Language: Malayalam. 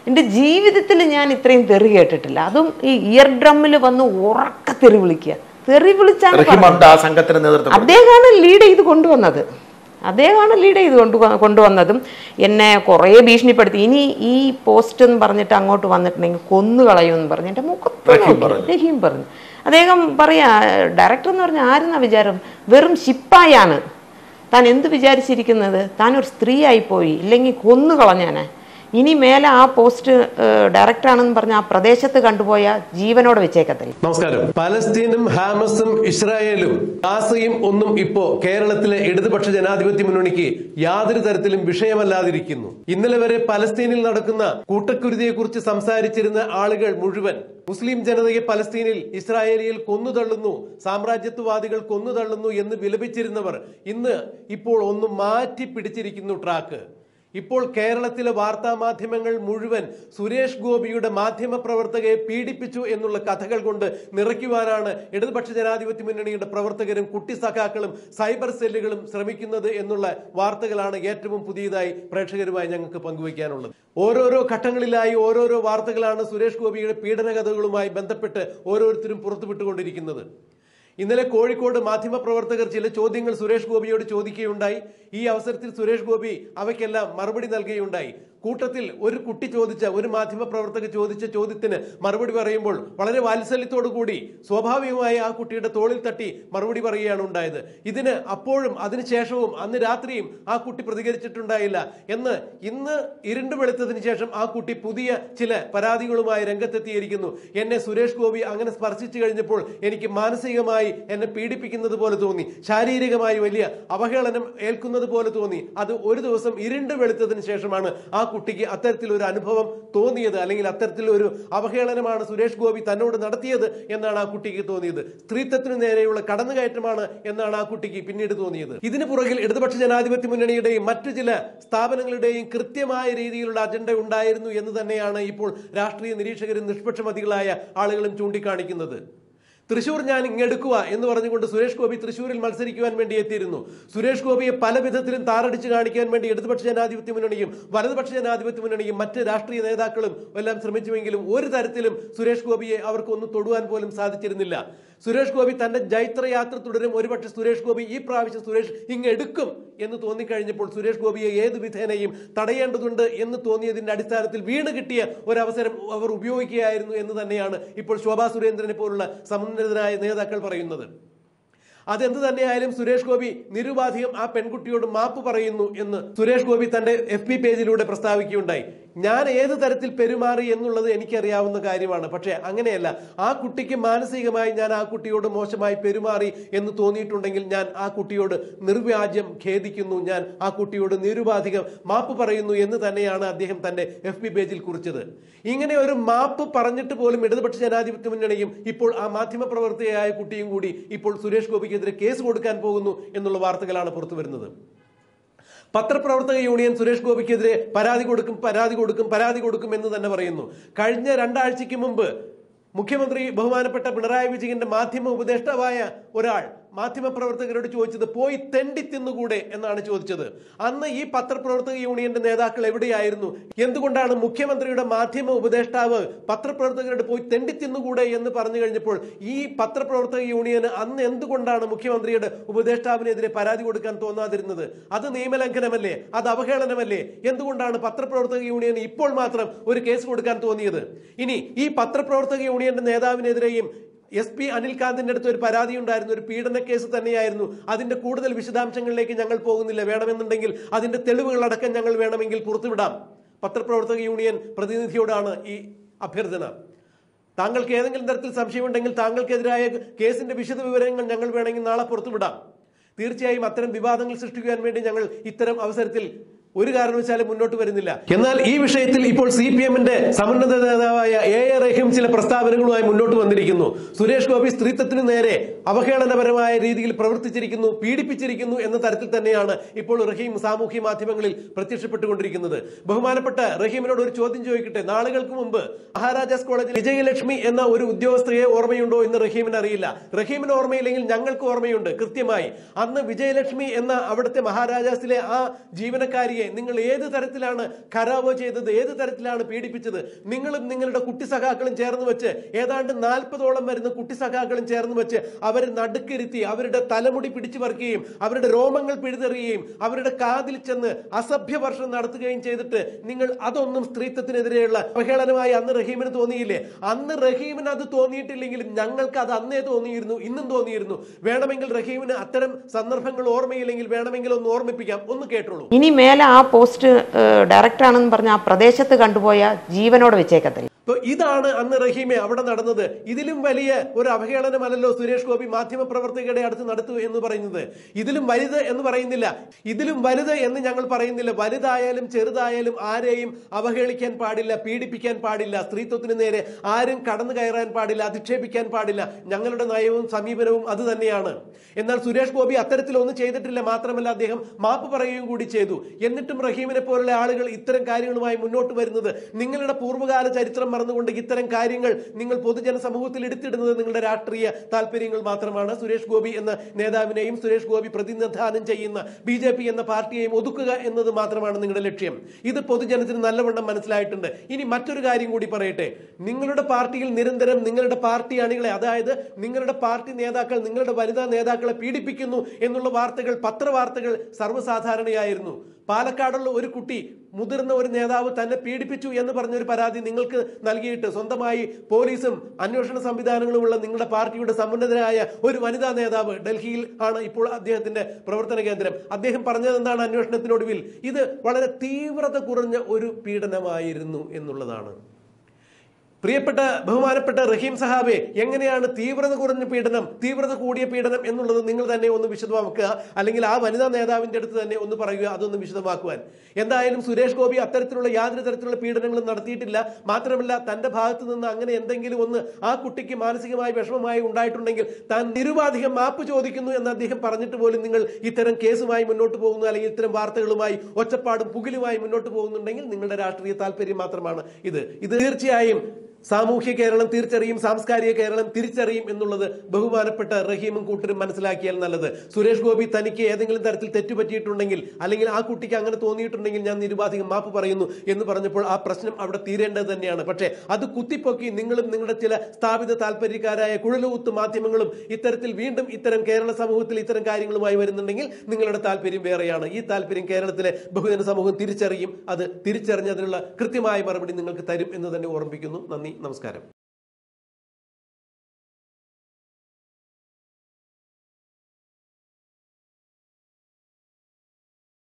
എൻ്റെ ജീവിതത്തിൽ ഞാൻ ഇത്രയും തെറി കേട്ടിട്ടില്ല അതും ഈ ഇയർ ഡ്രമ്മിൽ വന്ന് ഉറക്ക തെറി വിളിക്കുക തെറി വിളിച്ചാണ് റഹീമുണ്ട് ആ സംഘത്തിന് നേതൃത്വം അദ്ദേഹമാണ് ലീഡ് ചെയ്ത് കൊണ്ടുവന്നത് അദ്ദേഹമാണ് ലീഡ് ചെയ്ത് കൊണ്ടു കൊണ്ടുവന്നതും എന്നെ കുറേ ഭീഷണിപ്പെടുത്തി ഇനി ഈ പോസ്റ്റ് എന്ന് പറഞ്ഞിട്ട് അങ്ങോട്ട് വന്നിട്ടുണ്ടെങ്കിൽ കൊന്നു കളയുമെന്ന് പറഞ്ഞു എൻ്റെ മുഖത്ത് റഹീം നോക്കി. പറഞ്ഞു. റഹീം പറഞ്ഞു അദ്ദേഹം പറയാ ഡയറക്ടർ എന്ന് പറഞ്ഞാൽ ആരെന്നാ വിചാരം വെറും ശിപ്പായാണ് താൻ എന്ത് വിചാരിച്ചിരിക്കുന്നത് താൻ ഒരു സ്ത്രീ ആയിപ്പോയി ഇല്ലെങ്കിൽ കൊന്നു കളഞ്ഞാനെ ഇനി മേലെ ആ പോസ്റ്റ് ഡയറക്ടറാണെന്ന് പറഞ്ഞ ആ പ്രദേശത്ത് കണ്ടുപോയ ജീവനോടെ വെച്ചേക്കത്തില്ല നമസ്കാരം പലസ്തീനും ഹാമസും ഇസ്രായേലും ഗാസയും ഒന്നും ഇപ്പോ കേരളത്തിലെ ഇടതുപക്ഷ ജനാധിപത്യ മുന്നണിക്ക് യാതൊരു തരത്തിലും വിഷയമല്ലാതിരിക്കുന്നു ഇന്നലെ വരെ പലസ്തീനിൽ നടക്കുന്ന കൂട്ടക്കുരുതിയെ കുറിച്ച് സംസാരിച്ചിരുന്ന ആളുകൾ മുഴുവൻ മുസ്ലിം ജനതയെ പലസ്തീനിൽ ഇസ്രായേലിയിൽ കൊന്നുതള്ളുന്നു സാമ്രാജ്യത്വവാദികൾ കൊന്നുതള്ളുന്നു എന്ന് വിലപിച്ചിരുന്നവർ ഇന്ന് ഇപ്പോൾ ഒന്ന് മാറ്റി പിടിച്ചിരിക്കുന്നു ട്രാക്ക് ഇപ്പോൾ കേരളത്തിലെ വാർത്താ മാധ്യമങ്ങൾ മുഴുവൻ സുരേഷ് ഗോപിയുടെ മാധ്യമ പ്രവർത്തകയെ പീഡിപ്പിച്ചു എന്നുള്ള കഥകൾ കൊണ്ട് നിറയ്ക്കുവാനാണ് ഇടതുപക്ഷ ജനാധിപത്യ മുന്നണിയുടെ പ്രവർത്തകരും കുട്ടി സഖാക്കളും സൈബർ സെല്ലുകളും ശ്രമിക്കുന്നത് എന്നുള്ള വാർത്തകളാണ് ഏറ്റവും പുതിയതായി പ്രേക്ഷകരുമായി ഞങ്ങൾക്ക് പങ്കുവയ്ക്കാനുള്ളത് ഓരോരോ ഘട്ടങ്ങളിലായി ഓരോരോ വാർത്തകളാണ് സുരേഷ് ഗോപിയുടെ പീഡന കഥകളുമായി ബന്ധപ്പെട്ട് ഓരോരുത്തരും പുറത്തുവിട്ടുകൊണ്ടിരിക്കുന്നത് ഇന്നലെ കോഴിക്കോട് മാധ്യമപ്രവർത്തകർ ചില ചോദ്യങ്ങൾ സുരേഷ് ഗോപിയോട് ചോദിക്കുകയുണ്ടായി ഈ അവസരത്തിൽ സുരേഷ് ഗോപി അവയ്ക്കെല്ലാം മറുപടി നൽകുകയുണ്ടായി കൂട്ടത്തിൽ ഒരു കുട്ടി ചോദിച്ച ഒരു മാധ്യമപ്രവർത്തക ചോദിച്ച ചോദ്യത്തിന് മറുപടി പറയുമ്പോൾ വളരെ വാത്സല്യത്തോടു കൂടി സ്വാഭാവികമായി ആ കുട്ടിയുടെ തോളിൽ തട്ടി മറുപടി പറയുകയാണ് ഉണ്ടായത് ഇതിന് അപ്പോഴും അതിനുശേഷവും അന്ന് രാത്രിയും ആ കുട്ടി പ്രതികരിച്ചിട്ടുണ്ടായില്ല എന്ന് ഇന്ന് ഇരുണ്ടു വെളുത്തതിന് ശേഷം ആ കുട്ടി പുതിയ ചില പരാതികളുമായി രംഗത്തെത്തിയിരിക്കുന്നു എന്നെ സുരേഷ് ഗോപി അങ്ങനെ സ്പർശിച്ചു കഴിഞ്ഞപ്പോൾ എനിക്ക് മാനസികമായി എന്നെ പീഡിപ്പിക്കുന്നത് പോലെ തോന്നി ശാരീരികമായി വലിയ അവഹേളനം ഏൽക്കുന്നത് പോലെ തോന്നി അത് ഒരു ദിവസം ഇരുണ്ട് വെളുത്തതിന് ശേഷമാണ് ആ കുട്ടിക്ക് അത്തരത്തിലൊരു അനുഭവം തോന്നിയത് അല്ലെങ്കിൽ അത്തരത്തിലൊരു അവഹേളനമാണ് സുരേഷ് ഗോപി തന്നോട് നടത്തിയത് എന്നാണ് ആ കുട്ടിക്ക് തോന്നിയത് സ്ത്രീത്വത്തിന് നേരെയുള്ള കടന്നുകയറ്റമാണ് എന്നാണ് ആ കുട്ടിക്ക് പിന്നീട് തോന്നിയത് ഇതിന് പുറകിൽ ഇടതുപക്ഷ ജനാധിപത്യ മുന്നണിയുടെയും മറ്റു ചില സ്ഥാപനങ്ങളുടെയും കൃത്യമായ രീതിയിലുള്ള അജണ്ട ഉണ്ടായിരുന്നു എന്ന് തന്നെയാണ് ഇപ്പോൾ രാഷ്ട്രീയ നിരീക്ഷകരും നിഷ്പക്ഷമതികളായ ആളുകളും ചൂണ്ടിക്കാണിക്കുന്നത് തൃശൂർ ഞാൻ ഇങ്ങെടുക്കുക എന്ന് പറഞ്ഞുകൊണ്ട് സുരേഷ് ഗോപി തൃശൂരിൽ മത്സരിക്കുവാൻ വേണ്ടി എത്തിയിരുന്നു സുരേഷ് ഗോപിയെ പല വിധത്തിലും താറടിച്ച് കാണിക്കാൻ വേണ്ടി ഇടതുപക്ഷ ജനാധിപത്യ മുന്നണിയും വലതുപക്ഷ ജനാധിപത്യ മുന്നണിയും മറ്റ് രാഷ്ട്രീയ നേതാക്കളും എല്ലാം ശ്രമിച്ചുവെങ്കിലും ഒരു തരത്തിലും സുരേഷ് ഗോപിയെ അവർക്ക് ഒന്ന് തൊടുവാൻ പോലും സാധിച്ചിരുന്നില്ല സുരേഷ് ഗോപി തന്റെ ജൈത്രയാത്ര തുടരും ഒരുപക്ഷെ സുരേഷ് ഗോപി ഈ പ്രാവശ്യം സുരേഷ് ഇങ്ങ് എടുക്കും എന്ന് തോന്നിക്കഴിഞ്ഞപ്പോൾ സുരേഷ് ഗോപിയെ ഏത് വിധേനയും തടയേണ്ടതുണ്ട് എന്ന് തോന്നിയതിന്റെ അടിസ്ഥാനത്തിൽ വീണ് കിട്ടിയ ഒരവസരം അവർ ഉപയോഗിക്കുകയായിരുന്നു എന്ന് തന്നെയാണ് ഇപ്പോൾ ശോഭാ സുരേന്ദ്രനെ പോലുള്ള സമുന്നതരായ നേതാക്കൾ പറയുന്നത് അതെന്ത് തന്നെയായാലും സുരേഷ് ഗോപി നിരുപാധികം ആ പെൺകുട്ടിയോട് മാപ്പ് പറയുന്നു എന്ന് സുരേഷ് ഗോപി തന്റെ എഫ് പി പേജിലൂടെ പ്രസ്താവിക്കുകയുണ്ടായി ഞാൻ ഏത് തരത്തിൽ പെരുമാറി എന്നുള്ളത് എനിക്കറിയാവുന്ന കാര്യമാണ് പക്ഷേ അങ്ങനെയല്ല ആ കുട്ടിക്ക് മാനസികമായി ഞാൻ ആ കുട്ടിയോട് മോശമായി പെരുമാറി എന്ന് തോന്നിയിട്ടുണ്ടെങ്കിൽ ഞാൻ ആ കുട്ടിയോട് നിർവ്യാജ്യം ഖേദിക്കുന്നു ഞാൻ ആ കുട്ടിയോട് നിരുപാധികം മാപ്പ് പറയുന്നു എന്ന് തന്നെയാണ് അദ്ദേഹം തന്റെ എഫ് പി പേജിൽ കുറിച്ചത് ഇങ്ങനെ ഒരു മാപ്പ് പറഞ്ഞിട്ട് പോലും ഇടതുപക്ഷ ജനാധിപത്യ മുന്നണിയും ഇപ്പോൾ ആ മാധ്യമ പ്രവർത്തകയായ കുട്ടിയും കൂടി ഇപ്പോൾ സുരേഷ് ഗോപിക്കെതിരെ കേസ് കൊടുക്കാൻ പോകുന്നു എന്നുള്ള വാർത്തകളാണ് പുറത്തു വരുന്നത് പത്രപ്രവർത്തക യൂണിയൻ സുരേഷ് ഗോപിക്കെതിരെ പരാതി കൊടുക്കും പരാതി കൊടുക്കും പരാതി കൊടുക്കും എന്ന് തന്നെ പറയുന്നു കഴിഞ്ഞ രണ്ടാഴ്ചയ്ക്ക് മുമ്പ് മുഖ്യമന്ത്രി ബഹുമാനപ്പെട്ട പിണറായി വിജയന്റെ മാധ്യമ ഉപദേഷ്ടാവായ ഒരാൾ മാധ്യമപ്രവർത്തകരോട് ചോദിച്ചത് പോയി തെണ്ടി തിന്നുകൂടെ എന്നാണ് ചോദിച്ചത് അന്ന് ഈ പത്രപ്രവർത്തക യൂണിയന്റെ നേതാക്കൾ എവിടെയായിരുന്നു എന്തുകൊണ്ടാണ് മുഖ്യമന്ത്രിയുടെ മാധ്യമ ഉപദേഷ്ടാവ് പത്രപ്രവർത്തകരോട് പോയി തെണ്ടി തിന്നുകൂടെ എന്ന് പറഞ്ഞു കഴിഞ്ഞപ്പോൾ ഈ പത്രപ്രവർത്തക യൂണിയന് അന്ന് എന്തുകൊണ്ടാണ് മുഖ്യമന്ത്രിയുടെ ഉപദേഷ്ടാവിനെതിരെ പരാതി കൊടുക്കാൻ തോന്നാതിരുന്നത് അത് നിയമലംഘനമല്ലേ അത് അവഹേളനമല്ലേ എന്തുകൊണ്ടാണ് പത്രപ്രവർത്തക യൂണിയൻ ഇപ്പോൾ മാത്രം ഒരു കേസ് കൊടുക്കാൻ തോന്നിയത് ഇനി ഈ പത്രപ്രവർത്തക യൂണിയന്റെ നേതാവിനെതിരെയും എസ് പി അനിൽകാന്തിന്റെ അടുത്ത് ഒരു പരാതി ഉണ്ടായിരുന്നു ഒരു പീഡന കേസ് തന്നെയായിരുന്നു അതിന്റെ കൂടുതൽ വിശദാംശങ്ങളിലേക്ക് ഞങ്ങൾ പോകുന്നില്ല വേണമെന്നുണ്ടെങ്കിൽ അതിന്റെ തെളിവുകളടക്കം ഞങ്ങൾ വേണമെങ്കിൽ പുറത്തുവിടാം പത്രപ്രവർത്തക യൂണിയൻ പ്രതിനിധിയോടാണ് ഈ അഭ്യർത്ഥന താങ്കൾക്ക് ഏതെങ്കിലും തരത്തിൽ സംശയമുണ്ടെങ്കിൽ താങ്കൾക്കെതിരായ കേസിന്റെ വിശദ വിവരങ്ങൾ ഞങ്ങൾ വേണമെങ്കിൽ നാളെ പുറത്തുവിടാം തീർച്ചയായും അത്തരം വിവാദങ്ങൾ സൃഷ്ടിക്കുവാൻ വേണ്ടി ഞങ്ങൾ ഇത്തരം അവസരത്തിൽ ഒരു കാരണവശാലും മുന്നോട്ട് വരുന്നില്ല എന്നാൽ ഈ വിഷയത്തിൽ ഇപ്പോൾ സി പി എമ്മിന്റെ സമുന്നത നേതാവായ എ എ റഹീം ചില പ്രസ്താവനകളുമായി മുന്നോട്ട് വന്നിരിക്കുന്നു സുരേഷ് ഗോപി സ്ത്രീത്വത്തിന് നേരെ അവഹേളനപരമായ രീതിയിൽ പ്രവർത്തിച്ചിരിക്കുന്നു പീഡിപ്പിച്ചിരിക്കുന്നു എന്ന തരത്തിൽ തന്നെയാണ് ഇപ്പോൾ റഹീം സാമൂഹ്യ മാധ്യമങ്ങളിൽ പ്രത്യക്ഷപ്പെട്ടുകൊണ്ടിരിക്കുന്നത് ബഹുമാനപ്പെട്ട റഹീമിനോട് ഒരു ചോദ്യം ചോദിക്കട്ടെ നാളുകൾക്ക് മുമ്പ് മഹാരാജാസ് കോളേജിൽ വിജയലക്ഷ്മി എന്ന ഒരു ഉദ്യോഗസ്ഥയെ ഓർമ്മയുണ്ടോ എന്ന് റഹീമിന് അറിയില്ല റഹീമിന് ഓർമ്മയില്ലെങ്കിൽ ഞങ്ങൾക്ക് ഓർമ്മയുണ്ട് കൃത്യമായി അന്ന് വിജയലക്ഷ്മി എന്ന അവിടുത്തെ മഹാരാജാസിലെ ആ ജീവനക്കാരിയെ റഹീമെ നിങ്ങൾ ഏത് തരത്തിലാണ് ഖരാവോ ചെയ്തത് ഏത് തരത്തിലാണ് പീഡിപ്പിച്ചത് നിങ്ങളും നിങ്ങളുടെ കുട്ടി സഖാക്കളും ചേർന്ന് വെച്ച് ഏതാണ്ട് നാൽപ്പതോളം വരുന്ന കുട്ടി സഖാക്കളും ചേർന്ന് വെച്ച് അവരെ നടുക്കിരുത്തി അവരുടെ തലമുടി പിടിച്ചു പറിക്കുകയും അവരുടെ രോമങ്ങൾ പിഴുതെറിയുകയും അവരുടെ കാതിൽ ചെന്ന് അസഭ്യവർഷം നടത്തുകയും ചെയ്തിട്ട് നിങ്ങൾ അതൊന്നും സ്ത്രീത്വത്തിനെതിരെയുള്ള അവഹേളനമായി അന്ന് റഹീമിന് തോന്നിയില്ലേ അന്ന് റഹീമിന് അത് തോന്നിയിട്ടില്ലെങ്കിലും ഞങ്ങൾക്ക് അത് അന്നേ തോന്നിയിരുന്നു ഇന്നും തോന്നിയിരുന്നു വേണമെങ്കിൽ റഹീമിന് അത്തരം സന്ദർഭങ്ങൾ ഓർമ്മയില്ലെങ്കിൽ വേണമെങ്കിൽ ഒന്ന് ഓർമ്മിപ്പിക്കാം ഒന്ന് കേട്ടോളൂ ഇനി മേലെ ആ പോസ്റ്റ് ഡയറക്റ്റ് ആണെന്ന് പറഞ്ഞ ആ പ്രദേശത്ത് കണ്ടുപോയ ജീവനോടെ വെച്ചേക്കത്തില്ല അപ്പൊ ഇതാണ് അന്ന് റഹീമെ അവിടെ നടന്നത് ഇതിലും വലിയ ഒരു അവഹേളനമല്ലല്ലോ സുരേഷ് ഗോപി മാധ്യമ പ്രവർത്തകരുടെ അടുത്ത് നടത്തു എന്ന് പറയുന്നത് ഇതിലും വലുത് എന്ന് പറയുന്നില്ല ഇതിലും വലുത് എന്ന് ഞങ്ങൾ പറയുന്നില്ല വലുതായാലും ചെറുതായാലും ആരെയും അവഹേളിക്കാൻ പാടില്ല പീഡിപ്പിക്കാൻ പാടില്ല സ്ത്രീത്വത്തിന് നേരെ ആരും കടന്നു കയറാൻ പാടില്ല അധിക്ഷേപിക്കാൻ പാടില്ല ഞങ്ങളുടെ നയവും സമീപനവും അത് തന്നെയാണ് എന്നാൽ സുരേഷ് ഗോപി അത്തരത്തിലൊന്നും ചെയ്തിട്ടില്ല മാത്രമല്ല അദ്ദേഹം മാപ്പ് പറയുകയും കൂടി ചെയ്തു എന്നിട്ടും റഹീമിനെ പോലുള്ള ആളുകൾ ഇത്തരം കാര്യങ്ങളുമായി മുന്നോട്ട് വരുന്നത് നിങ്ങളുടെ പൂർവ്വകാല ചരിത്രം മറന്നുകൊണ്ട് ഇത്തരം കാര്യങ്ങൾ നിങ്ങൾ പൊതുജന സമൂഹത്തിൽ എടുത്തിടുന്നത് നിങ്ങളുടെ രാഷ്ട്രീയ താല്പര്യങ്ങൾ മാത്രമാണ് സുരേഷ് ഗോപി എന്ന നേതാവിനെയും സുരേഷ് ഗോപി പ്രതിനിധാനം ചെയ്യുന്ന ബി ജെ പി എന്ന പാർട്ടിയെയും ഒതുക്കുക എന്നത് മാത്രമാണ് നിങ്ങളുടെ ലക്ഷ്യം ഇത് പൊതുജനത്തിന് നല്ലവണ്ണം മനസ്സിലായിട്ടുണ്ട് ഇനി മറ്റൊരു കാര്യം കൂടി പറയട്ടെ നിങ്ങളുടെ പാർട്ടിയിൽ നിരന്തരം നിങ്ങളുടെ പാർട്ടി അണികളെ അതായത് നിങ്ങളുടെ പാർട്ടി നേതാക്കൾ നിങ്ങളുടെ വനിതാ നേതാക്കളെ പീഡിപ്പിക്കുന്നു എന്നുള്ള വാർത്തകൾ പത്രവാർത്തകൾ സർവ്വസാധാരണയായിരുന്നു പാലക്കാടുള്ള ഒരു കുട്ടി മുതിർന്ന ഒരു നേതാവ് തന്നെ പീഡിപ്പിച്ചു എന്ന് പറഞ്ഞൊരു പരാതി നിങ്ങൾക്ക് നൽകിയിട്ട് സ്വന്തമായി പോലീസും അന്വേഷണ സംവിധാനങ്ങളുമുള്ള നിങ്ങളുടെ പാർട്ടിയുടെ സമുന്നതരായ ഒരു വനിതാ നേതാവ് ഡൽഹിയിൽ ആണ് ഇപ്പോൾ അദ്ദേഹത്തിന്റെ പ്രവർത്തന കേന്ദ്രം അദ്ദേഹം പറഞ്ഞത് എന്താണ് അന്വേഷണത്തിനൊടുവിൽ ഇത് വളരെ തീവ്രത കുറഞ്ഞ ഒരു പീഡനമായിരുന്നു എന്നുള്ളതാണ് പ്രിയപ്പെട്ട ബഹുമാനപ്പെട്ട റഹീം സഹാബെ എങ്ങനെയാണ് തീവ്രത കുറഞ്ഞ പീഡനം തീവ്രത കൂടിയ പീഡനം എന്നുള്ളത് നിങ്ങൾ തന്നെ ഒന്ന് വിശദമാക്കുക അല്ലെങ്കിൽ ആ വനിതാ നേതാവിന്റെ അടുത്ത് തന്നെ ഒന്ന് പറയുക അതൊന്ന് വിശദമാക്കുവാൻ എന്തായാലും സുരേഷ് ഗോപി അത്തരത്തിലുള്ള യാതൊരു തരത്തിലുള്ള പീഡനങ്ങളും നടത്തിയിട്ടില്ല മാത്രമല്ല തന്റെ ഭാഗത്ത് നിന്ന് അങ്ങനെ എന്തെങ്കിലും ഒന്ന് ആ കുട്ടിക്ക് മാനസികമായി വിഷമമായി ഉണ്ടായിട്ടുണ്ടെങ്കിൽ താൻ നിരുപാധികം മാപ്പ് ചോദിക്കുന്നു എന്ന് അദ്ദേഹം പറഞ്ഞിട്ട് പോലും നിങ്ങൾ ഇത്തരം കേസുമായി മുന്നോട്ട് പോകുന്നു അല്ലെങ്കിൽ ഇത്തരം വാർത്തകളുമായി ഒച്ചപ്പാടും പുകിലുമായി മുന്നോട്ട് പോകുന്നുണ്ടെങ്കിൽ നിങ്ങളുടെ രാഷ്ട്രീയ താല്പര്യം മാത്രമാണ് ഇത് ഇത് തീർച്ചയായും സാമൂഹ്യ കേരളം തിരിച്ചറിയും സാംസ്കാരിക കേരളം തിരിച്ചറിയും എന്നുള്ളത് ബഹുമാനപ്പെട്ട റഹീമും കൂട്ടരും മനസ്സിലാക്കിയാൽ നല്ലത് സുരേഷ് ഗോപി തനിക്ക് ഏതെങ്കിലും തരത്തിൽ തെറ്റുപറ്റിയിട്ടുണ്ടെങ്കിൽ അല്ലെങ്കിൽ ആ കുട്ടിക്ക് അങ്ങനെ തോന്നിയിട്ടുണ്ടെങ്കിൽ ഞാൻ നിരുപാധികം മാപ്പ് പറയുന്നു എന്ന് പറഞ്ഞപ്പോൾ ആ പ്രശ്നം അവിടെ തീരേണ്ടത് തന്നെയാണ് പക്ഷേ അത് കുത്തിപ്പൊക്കി നിങ്ങളും നിങ്ങളുടെ ചില സ്ഥാപിത താല്പര്യക്കാരായ കുഴലുകുത്ത് മാധ്യമങ്ങളും ഇത്തരത്തിൽ വീണ്ടും ഇത്തരം കേരള സമൂഹത്തിൽ ഇത്തരം കാര്യങ്ങളുമായി വരുന്നുണ്ടെങ്കിൽ നിങ്ങളുടെ താല്പര്യം വേറെയാണ് ഈ താല്പര്യം കേരളത്തിലെ ബഹുജന സമൂഹം തിരിച്ചറിയും അത് തിരിച്ചറിഞ്ഞതിനുള്ള കൃത്യമായ മറുപടി നിങ്ങൾക്ക് തരും എന്ന് തന്നെ ഓർമ്മിപ്പിക്കുന്നു നന്ദി നമസ്കാരം